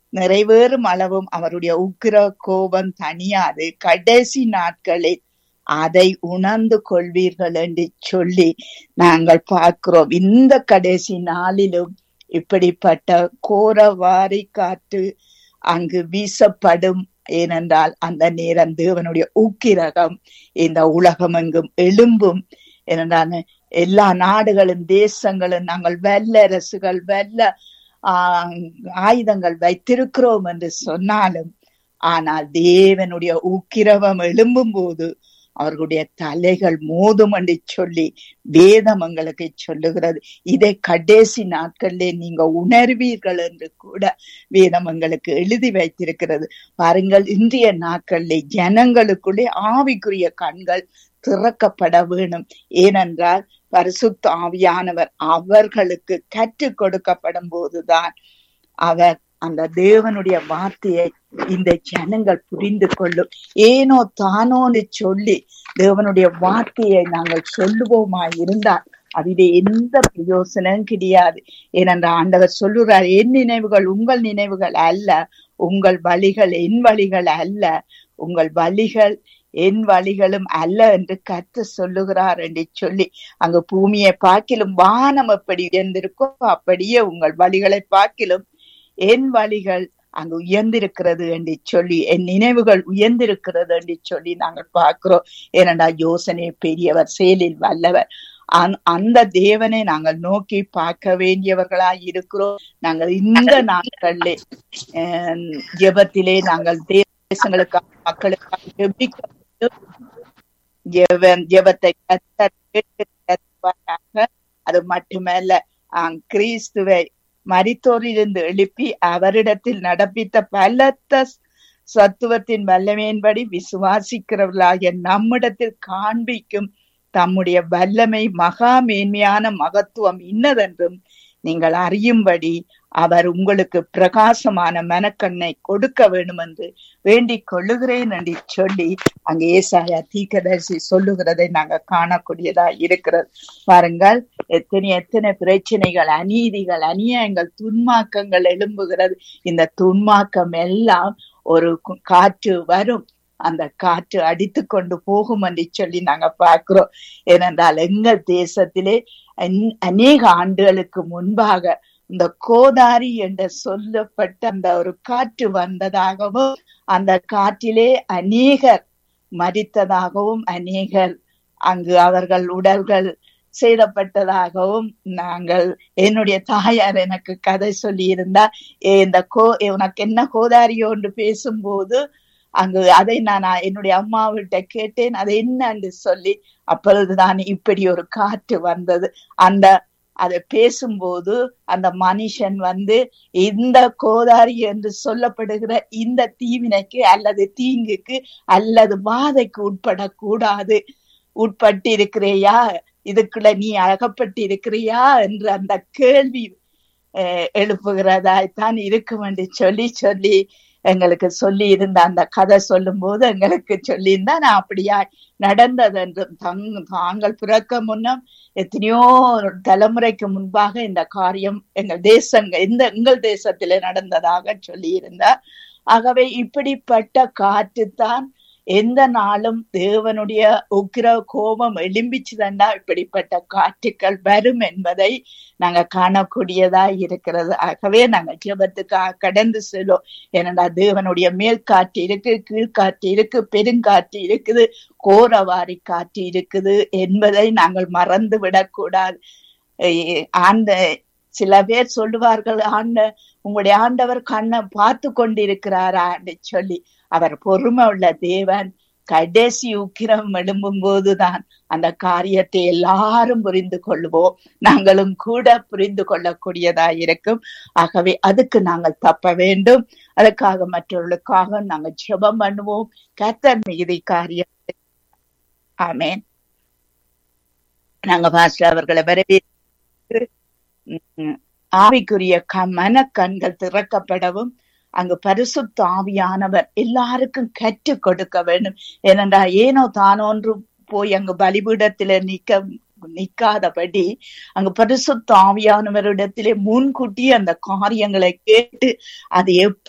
நிறைவேறும் அளவும் அவருடைய உக்கிர கோபம் தனியாது கடைசி நாட்களில் அதை உணர்ந்து கொள்வீர்கள் என்று சொல்லி நாங்கள் பார்க்கிறோம் இந்த கடைசி நாளிலும் இப்படிப்பட்ட கோரவாரி காற்று அங்கு வீசப்படும் ஏனென்றால் அந்த நேரம் தேவனுடைய ஊக்கிரகம் இந்த உலகம் எங்கும் எழும்பும் ஏனென்றால் எல்லா நாடுகளும் தேசங்களும் நாங்கள் வல்லரசுகள் வெல்ல ஆஹ் ஆயுதங்கள் வைத்திருக்கிறோம் என்று சொன்னாலும் ஆனால் தேவனுடைய ஊக்கிரவம் எழும்பும் போது அவர்களுடைய தலைகள் மோதும் என்று சொல்லி வேதம் எங்களுக்கு சொல்லுகிறது இதை கடைசி நாட்களிலே நீங்க உணர்வீர்கள் என்று கூட வேதம் எங்களுக்கு எழுதி வைத்திருக்கிறது பாருங்கள் இன்றைய நாட்களிலே ஜனங்களுக்குள்ளே ஆவிக்குரிய கண்கள் திறக்கப்பட வேணும் ஏனென்றால் பரிசுத்த ஆவியானவர் அவர்களுக்கு கற்றுக் கொடுக்கப்படும் போதுதான் அவர் அந்த தேவனுடைய வார்த்தையை இந்த ஜனங்கள் புரிந்து கொள்ளும் ஏனோ தானோன்னு சொல்லி தேவனுடைய வார்த்தையை நாங்கள் சொல்லுவோமா இருந்தால் அதிலே எந்த பிரயோசனம் கிடையாது ஏனென்ற ஆண்டவர் சொல்லுறார் என் நினைவுகள் உங்கள் நினைவுகள் அல்ல உங்கள் வழிகள் என் வழிகள் அல்ல உங்கள் வழிகள் என் வழிகளும் அல்ல என்று கற்று சொல்லுகிறார் என்று சொல்லி அங்கு பூமியை பார்க்கிலும் வானம் எப்படி உயர்ந்திருக்கோ அப்படியே உங்கள் வழிகளை பார்க்கிலும் என் வழிகள் அங்கு உயர்ந்திருக்கிறது என்று சொல்லி என் நினைவுகள் உயர்ந்திருக்கிறது என்று சொல்லி நாங்கள் பார்க்கிறோம் ஏனண்டா யோசனை பெரியவர் செயலில் வல்லவர் அந்த தேவனை நாங்கள் நோக்கி பார்க்க வேண்டியவர்களா இருக்கிறோம் நாங்கள் இந்த நாட்களிலே ஜெபத்திலே நாங்கள் தேசங்களுக்காக மக்களுக்காக ஜெபிக்க ஜெபத்தை அது மட்டுமல்ல கிறிஸ்துவை மரித்தோரிலிருந்து எழுப்பி அவரிடத்தில் நடப்பித்த பலத்த சத்துவத்தின் வல்லமையின்படி விசுவாசிக்கிறவர்களாகிய நம்மிடத்தில் காண்பிக்கும் தம்முடைய வல்லமை மகா மேன்மையான மகத்துவம் இன்னதென்றும் நீங்கள் அறியும்படி அவர் உங்களுக்கு பிரகாசமான மனக்கண்ணை கொடுக்க வேண்டும் என்று வேண்டிக் கொள்ளுகிறேன் என்று சொல்லி அங்க ஏசாயா தீக்கதரிசி சொல்லுகிறதை நாங்க காணக்கூடியதா இருக்கிறது பாருங்கள் எத்தனை எத்தனை பிரச்சனைகள் அநீதிகள் அநியாயங்கள் துன்மாக்கங்கள் எழும்புகிறது இந்த துன்மாக்கம் எல்லாம் ஒரு காற்று வரும் அந்த காற்று அடித்து கொண்டு போகும் என்று சொல்லி நாங்க பார்க்கிறோம் ஏனென்றால் எங்கள் தேசத்திலே அநேக ஆண்டுகளுக்கு முன்பாக இந்த கோதாரி என்று சொல்லப்பட்ட அந்த ஒரு காற்று வந்ததாகவும் அந்த காற்றிலே அநேகர் மறித்ததாகவும் அநேகர் அங்கு அவர்கள் உடல்கள் செய்தப்பட்டதாகவும் நாங்கள் என்னுடைய தாயார் எனக்கு கதை சொல்லி இருந்தா இந்த கோ உனக்கு என்ன கோதாரியோ என்று பேசும்போது அங்கு அதை நான் என்னுடைய அம்மாவிட்ட கேட்டேன் அது என்னன்னு சொல்லி அப்பொழுதுதான் இப்படி ஒரு காற்று வந்தது அந்த அதை பேசும்போது அந்த மனுஷன் வந்து இந்த கோதாரி என்று சொல்லப்படுகிற இந்த தீவினைக்கு அல்லது தீங்குக்கு அல்லது பாதைக்கு உட்படக்கூடாது உட்பட்டு இருக்கிறையா இதுக்குள்ள நீ அகப்பட்டு இருக்கிறியா என்று அந்த கேள்வி எழுப்புகிறதாய்த்தான் இருக்கும் என்று சொல்லி சொல்லி எங்களுக்கு சொல்லி இருந்த அந்த கதை சொல்லும் போது எங்களுக்கு சொல்லியிருந்தா நான் அப்படியா நடந்தது என்றும் தங் தாங்கள் பிறக்க முன்னம் எத்தனையோ தலைமுறைக்கு முன்பாக இந்த காரியம் எங்கள் தேசங்க இந்த எங்கள் தேசத்திலே நடந்ததாக சொல்லி இருந்தார் ஆகவே இப்படிப்பட்ட காற்று தான் எந்த நாளும் தேவனுடைய உக்கிர கோபம் எழும்பிச்சுதண்டா இப்படிப்பட்ட காற்றுக்கள் வரும் என்பதை நாங்க காணக்கூடியதா இருக்கிறது ஆகவே நாங்க ஜெபத்துக்காக கடந்து செல்லும் ஏனண்டா தேவனுடைய மேல் காற்று இருக்கு கீழ்காற்று இருக்கு பெருங்காற்று இருக்குது கோரவாரி காற்று இருக்குது என்பதை நாங்கள் மறந்து விடக்கூடாது ஆண்ட சில பேர் சொல்லுவார்கள் ஆண்ட உங்களுடைய ஆண்டவர் கண்ணை பார்த்து கொண்டிருக்கிறாரா சொல்லி அவர் பொறுமை உள்ள தேவன் கடைசி உக்கிரம் எழும்பும் போதுதான் அந்த காரியத்தை எல்லாரும் புரிந்து கொள்வோம் நாங்களும் கூட புரிந்து கொள்ளக்கூடியதா இருக்கும் ஆகவே அதுக்கு நாங்கள் தப்ப வேண்டும் அதுக்காக மற்றவர்களுக்காக நாங்கள் ஜெபம் பண்ணுவோம் கத்தர் மிகுதி காரியம் ஆமேன் நாங்க பாஸ்டர் அவர்களை வரவேற்று ஆவிக்குரிய க மன கண்கள் திறக்கப்படவும் அங்கு பரிசுத்த ஆவியானவர் எல்லாருக்கும் கற்றுக் கொடுக்க வேண்டும் ஏனென்றா ஏனோ தானோன்று போய் அங்கு பலிபீடத்தில நிக்க நிக்காதபடி அங்கு பரிசுத்த ஆவியானவரிடத்திலே முன்கூட்டி அந்த காரியங்களை கேட்டு அது